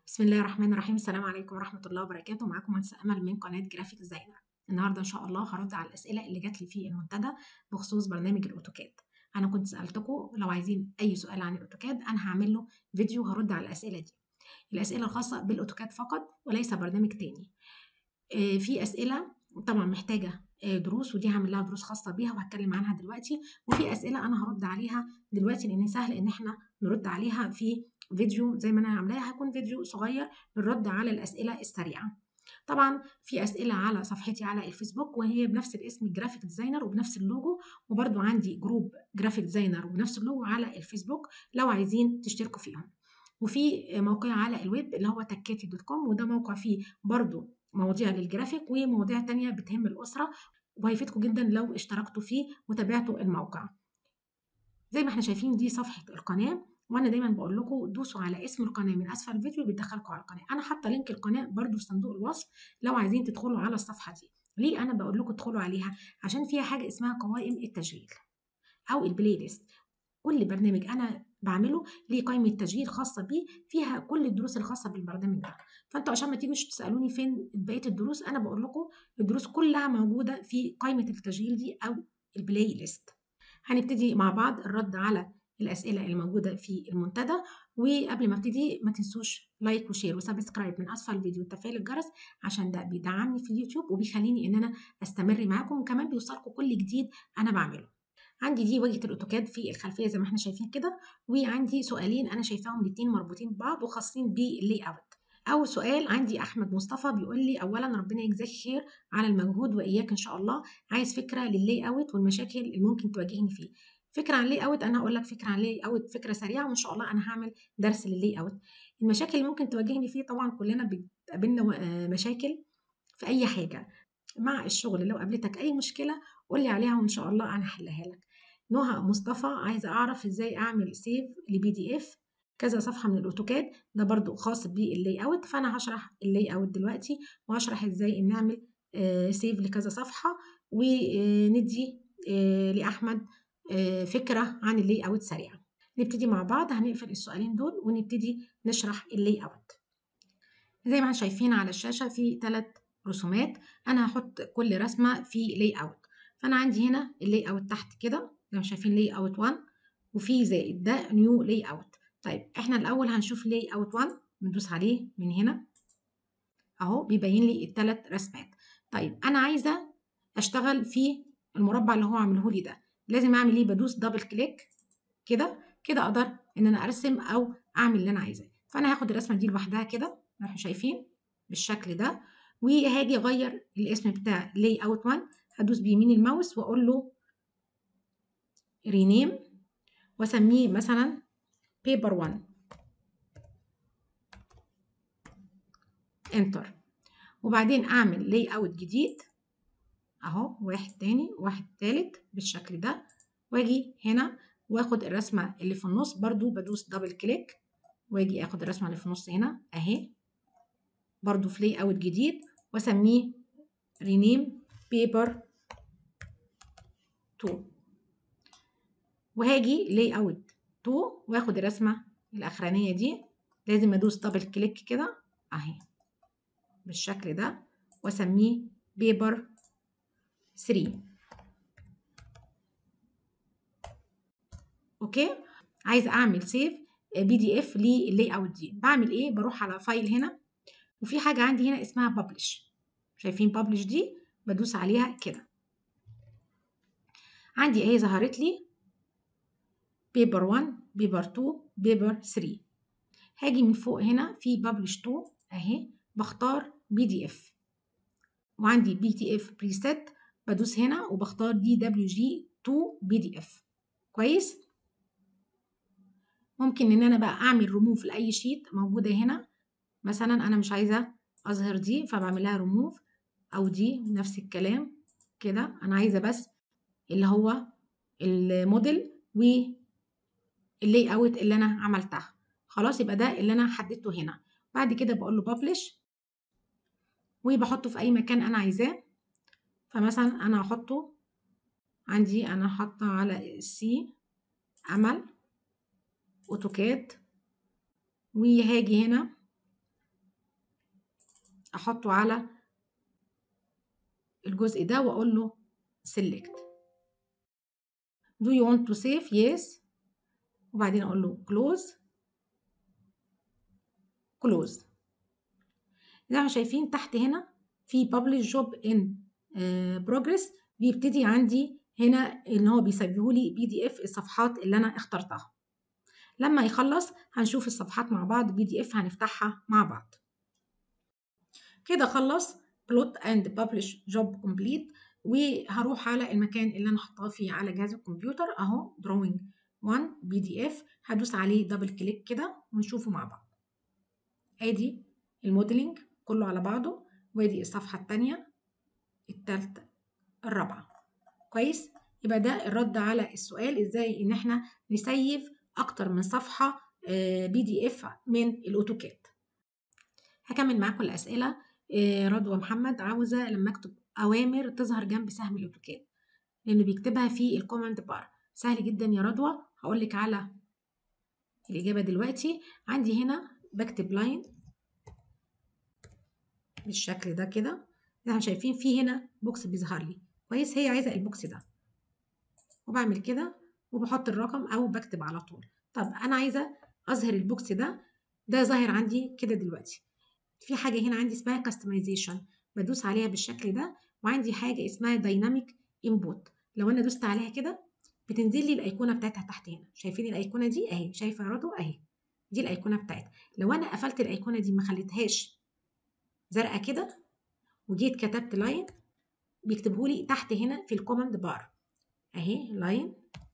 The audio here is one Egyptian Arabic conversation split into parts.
بسم الله الرحمن الرحيم السلام عليكم ورحمة الله وبركاته معاكم مهندسة أمل من قناة جرافيك ديزاينر النهاردة إن شاء الله هرد على الأسئلة اللي جات لي في المنتدى بخصوص برنامج الأوتوكاد أنا كنت سألتكم لو عايزين أي سؤال عن الأوتوكاد أنا هعمل له فيديو هرد على الأسئلة دي الأسئلة الخاصة بالأوتوكاد فقط وليس برنامج تاني آه، في أسئلة طبعا محتاجة آه، دروس ودي هعمل لها دروس خاصة بيها وهتكلم عنها دلوقتي وفي أسئلة أنا هرد عليها دلوقتي لأن سهل إن إحنا نرد عليها في فيديو زي ما أنا عاملاها هيكون فيديو صغير للرد على الأسئلة السريعة طبعا في أسئلة على صفحتي على الفيسبوك وهي بنفس الاسم جرافيك ديزاينر وبنفس اللوجو وبرده عندي جروب جرافيك ديزاينر وبنفس اللوجو على الفيسبوك لو عايزين تشتركوا فيهم وفي موقع على الويب اللي هو تكاتي دوت كوم وده موقع فيه برضو مواضيع للجرافيك ومواضيع تانية بتهم الأسرة وهيفيدكم جدا لو اشتركتوا فيه وتابعتوا الموقع زي ما احنا شايفين دي صفحة القناة وانا دايما بقول لكم دوسوا على اسم القناه من اسفل الفيديو بيدخلكم على القناه انا حاطه لينك القناه برده في صندوق الوصف لو عايزين تدخلوا على الصفحه دي ليه انا بقول لكم ادخلوا عليها عشان فيها حاجه اسمها قوائم التشغيل او البلاي ليست كل برنامج انا بعمله ليه قائمه تشغيل خاصه بيه فيها كل الدروس الخاصه بالبرنامج ده فانتوا عشان ما تيجوش تسالوني فين بقيه الدروس انا بقول لكم الدروس كلها موجوده في قائمه التشغيل دي او البلاي ليست هنبتدي مع بعض الرد على الأسئلة الموجودة في المنتدى وقبل ما ابتدي ما تنسوش لايك وشير وسبسكرايب من أسفل الفيديو وتفعيل الجرس عشان ده بيدعمني في اليوتيوب وبيخليني إن أنا أستمر معاكم وكمان بيوصلكم كل جديد أنا بعمله عندي دي واجهة الأوتوكاد في الخلفية زي ما احنا شايفين كده وعندي سؤالين أنا شايفاهم الاتنين مربوطين ببعض وخاصين باللي أوت أول سؤال عندي أحمد مصطفى بيقول لي أولا ربنا يجزاك خير على المجهود وإياك إن شاء الله عايز فكرة لللاي أوت والمشاكل اللي ممكن تواجهني فيه فكره عن لي اوت انا هقول لك فكره عن لي اوت فكره سريعه وان شاء الله انا هعمل درس للي اوت المشاكل اللي ممكن تواجهني فيه طبعا كلنا بتقابلنا مشاكل في اي حاجه مع الشغل لو قابلتك اي مشكله قول لي عليها وان شاء الله انا هحلها لك نهى مصطفى عايزه اعرف ازاي اعمل سيف لبي دي اف كذا صفحه من الاوتوكاد ده برضو خاص باللاي اوت فانا هشرح اللاي اوت دلوقتي وهشرح ازاي نعمل سيف لكذا صفحه وندي لاحمد فكرة عن اللي اوت سريعة نبتدي مع بعض هنقفل السؤالين دول ونبتدي نشرح اللي اوت زي ما شايفين على الشاشة في ثلاث رسومات أنا هحط كل رسمة في لي اوت فأنا عندي هنا اللي اوت تحت كده زي ما شايفين لي اوت 1 وفي زائد ده نيو لي اوت طيب احنا الأول هنشوف لي اوت 1 بندوس عليه من هنا أهو بيبين لي الثلاث رسمات طيب أنا عايزة أشتغل في المربع اللي هو عامله لي ده لازم اعمل ايه بدوس دبل كليك كده كده اقدر ان انا ارسم او اعمل اللي انا عايزاه فانا هاخد الرسمه دي لوحدها كده احنا شايفين بالشكل ده وهاجي اغير الاسم بتاع لاي اوت 1 هدوس بيمين الماوس واقول له رينيم واسميه مثلا بيبر 1 انتر وبعدين اعمل لاي اوت جديد اهو واحد تاني واحد تالت بالشكل ده واجي هنا واخد الرسمة اللي في النص برضو بدوس دبل كليك واجي اخد الرسمة اللي في النص هنا اهي برضو في لاي اوت جديد واسميه رينيم بيبر 2 وهاجي لاي اوت 2 واخد الرسمة الاخرانية دي لازم ادوس دبل كليك كده اهي بالشكل ده واسميه بيبر 3 اوكي عايزه اعمل سيف بي دي اف لللاي اوت دي بعمل ايه بروح على فايل هنا وفي حاجه عندي هنا اسمها ببلش شايفين ببلش دي بدوس عليها كده عندي اهي ظهرت لي بيبر 1 بيبر 2 بيبر 3 هاجي من فوق هنا في ببلش 2 اهي بختار بي دي اف وعندي بي تي اف بريسيت بدوس هنا وبختار دي دبليو جي 2 بي دي اف كويس ممكن ان انا بقى اعمل ريموف لاي شيت موجوده هنا مثلا انا مش عايزه اظهر دي فبعمل لها ريموف او دي نفس الكلام كده انا عايزه بس اللي هو الموديل واللاي اوت اللي انا عملتها خلاص يبقى ده اللي انا حددته هنا بعد كده بقول له ببلش وبحطه في اي مكان انا عايزاه فمثلا انا هحطه عندي انا حاطه على سي امل اوتوكاد وهاجي هنا احطه على الجزء ده واقول له select do you want to save yes وبعدين اقول له close close زي ما شايفين تحت هنا في publish job in uh, progress بيبتدي عندي هنا ان هو بيسيبه لي بي دي اف الصفحات اللي انا اخترتها لما يخلص هنشوف الصفحات مع بعض بي دي اف هنفتحها مع بعض كده خلص بلوت اند ببلش جوب كومبليت وهروح على المكان اللي انا حطاه فيه على جهاز الكمبيوتر اهو دروينج 1 بي دي اف هدوس عليه دبل كليك كده ونشوفه مع بعض ادي الموديلنج كله على بعضه وادي الصفحه الثانيه الثالثه الرابعه كويس يبقى ده الرد على السؤال ازاي ان احنا نسيف اكتر من صفحه بي دي اف من الاوتوكاد هكمل معاكم الاسئله رضوى محمد عاوزه لما اكتب اوامر تظهر جنب سهم الاوتوكاد لانه بيكتبها في الكوماند بار سهل جدا يا رضوى هقول لك على الاجابه دلوقتي عندي هنا بكتب لاين بالشكل ده كده زي ما شايفين في هنا بوكس بيظهر لي كويس هي عايزه البوكس ده وبعمل كده وبحط الرقم او بكتب على طول طب انا عايزه اظهر البوكس ده ده ظاهر عندي كده دلوقتي في حاجه هنا عندي اسمها كاستمايزيشن بدوس عليها بالشكل ده وعندي حاجه اسمها دايناميك انبوت لو انا دوست عليها كده بتنزل لي الايقونه بتاعتها تحت هنا شايفين الايقونه دي اهي شايفه يا رضوى اهي دي الايقونه بتاعتها لو انا قفلت الايقونه دي ما خليتهاش زرقاء كده وجيت كتبت لاين بيكتبه لي تحت هنا في الكوماند بار اهي لاين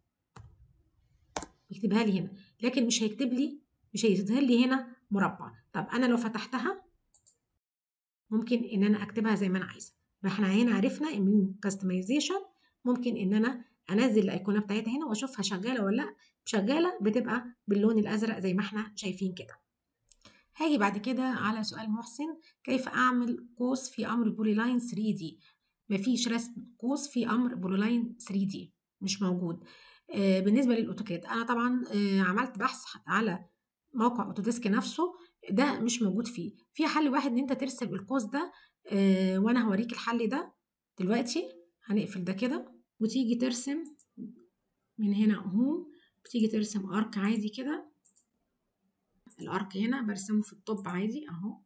بيكتبها لي هنا لكن مش هيكتب لي مش هيظهر لي هنا مربع طب انا لو فتحتها ممكن ان انا اكتبها زي ما انا عايزه فاحنا هنا عرفنا ان من كاستمايزيشن ممكن ان انا انزل الايقونه بتاعتها هنا واشوفها شغاله ولا لا شغاله بتبقى باللون الازرق زي ما احنا شايفين كده هاجي بعد كده على سؤال محسن كيف اعمل قوس في امر بوليلاين 3 دي مفيش رسم قوس في امر بوليلاين 3 دي مش موجود آه بالنسبه للاوتوكاد انا طبعا آه عملت بحث على موقع اوتوديسك نفسه ده مش موجود فيه في حل واحد ان انت ترسم القوس ده آه وانا هوريك الحل ده دلوقتي هنقفل ده كده وتيجي ترسم من هنا اهو بتيجي ترسم ارك عادي كده الارك هنا برسمه في الطب عادي اهو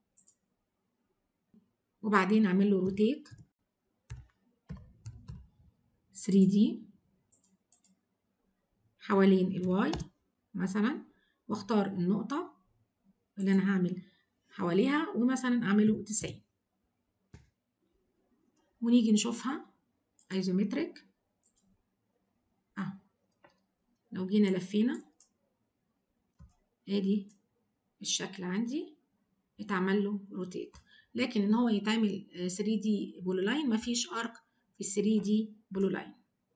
وبعدين اعمل له روتيت 3D حوالين الواي مثلا واختار النقطة اللي انا هعمل حواليها ومثلا اعمله 90 ونيجي نشوفها ايزومتريك اه لو جينا لفينا ادي الشكل عندي اتعمل له روتيت لكن ان هو يتعمل 3 دي بولولاين مفيش ارك في 3 دي بولولاين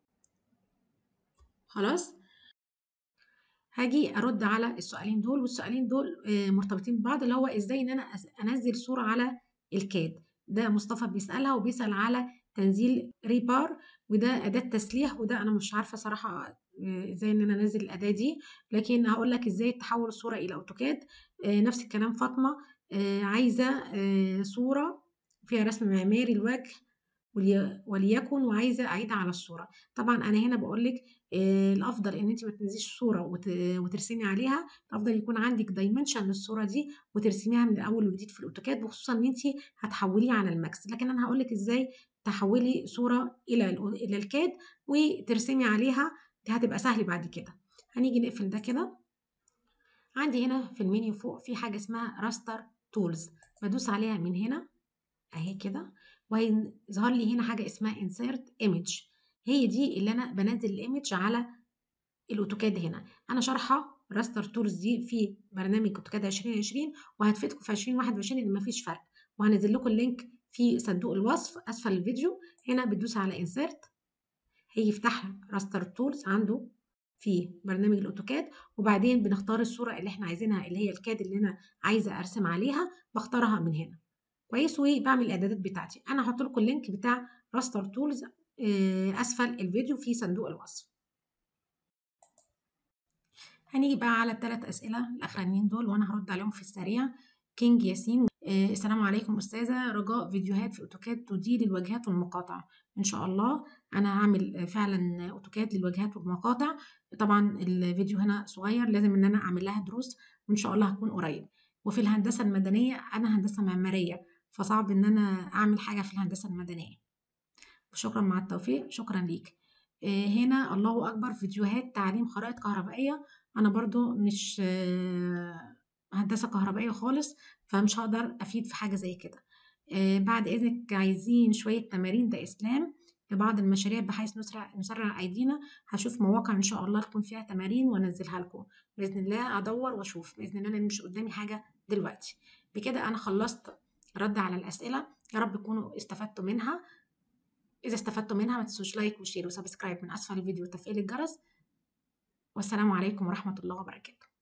خلاص هاجي ارد على السؤالين دول والسؤالين دول مرتبطين ببعض اللي هو ازاي ان انا انزل صوره على الكاد ده مصطفى بيسالها وبيسال على تنزيل ريبار وده اداه تسليح وده انا مش عارفه صراحه ازاي ان انا انزل الاداه دي لكن هقول لك ازاي تحول الصوره الى اوتوكاد نفس الكلام فاطمه عايزه صوره فيها رسم معماري الوجه وليكن وعايزه اعيدها على الصوره طبعا انا هنا بقول لك الافضل ان انت ما تنزليش صوره وترسمي عليها الافضل يكون عندك دايمنشن للصوره دي وترسميها من الاول وجديد في الاوتوكاد وخصوصا ان انت هتحوليه على الماكس لكن انا هقول لك ازاي تحولي صوره الى الى الكاد وترسمي عليها دي هتبقى سهل بعد كده هنيجي نقفل ده كده عندي هنا في المنيو فوق في حاجه اسمها راستر تولز بدوس عليها من هنا اهي كده وهيظهر لي هنا حاجه اسمها انسيرت ايمج هي دي اللي انا بنزل الايمج على الاوتوكاد هنا انا شارحه راستر تولز دي في برنامج اوتوكاد 2020 وهتفيدكم في 2021 ان مفيش فرق وهنزل لكم اللينك في صندوق الوصف اسفل الفيديو هنا بتدوس على انسيرت هيفتح راستر تولز عنده في برنامج الاوتوكاد وبعدين بنختار الصوره اللي احنا عايزينها اللي هي الكاد اللي انا عايزه ارسم عليها بختارها من هنا كويس وبعمل الاعدادات بتاعتي انا هحط لكم اللينك بتاع راستر تولز اسفل الفيديو في صندوق الوصف هنيجي بقى على الثلاث اسئله الاخرانيين دول وانا هرد عليهم في السريع كينج ياسين آه، السلام عليكم أستاذة رجاء فيديوهات في أوتوكاد تدير الواجهات والمقاطع إن شاء الله أنا هعمل فعلا أوتوكاد للواجهات والمقاطع طبعا الفيديو هنا صغير لازم إن أنا أعمل لها دروس وإن شاء الله هكون قريب وفي الهندسة المدنية أنا هندسة معمارية فصعب إن أنا أعمل حاجة في الهندسة المدنية وشكرا مع التوفيق شكرا ليك آه، هنا الله أكبر فيديوهات تعليم خرائط كهربائية أنا برضو مش آه، هندسة كهربائية خالص فمش هقدر أفيد في حاجة زي كده آه، بعد إذنك عايزين شوية تمارين ده إسلام لبعض المشاريع بحيث نسرع نسرع أيدينا هشوف مواقع إن شاء الله تكون فيها تمارين وأنزلها لكم بإذن الله أدور وأشوف بإذن الله لأن مش قدامي حاجة دلوقتي بكده أنا خلصت رد على الأسئلة يا رب تكونوا استفدتوا منها إذا استفدتوا منها ما تنسوش لايك وشير وسبسكرايب من أسفل الفيديو وتفعيل الجرس والسلام عليكم ورحمة الله وبركاته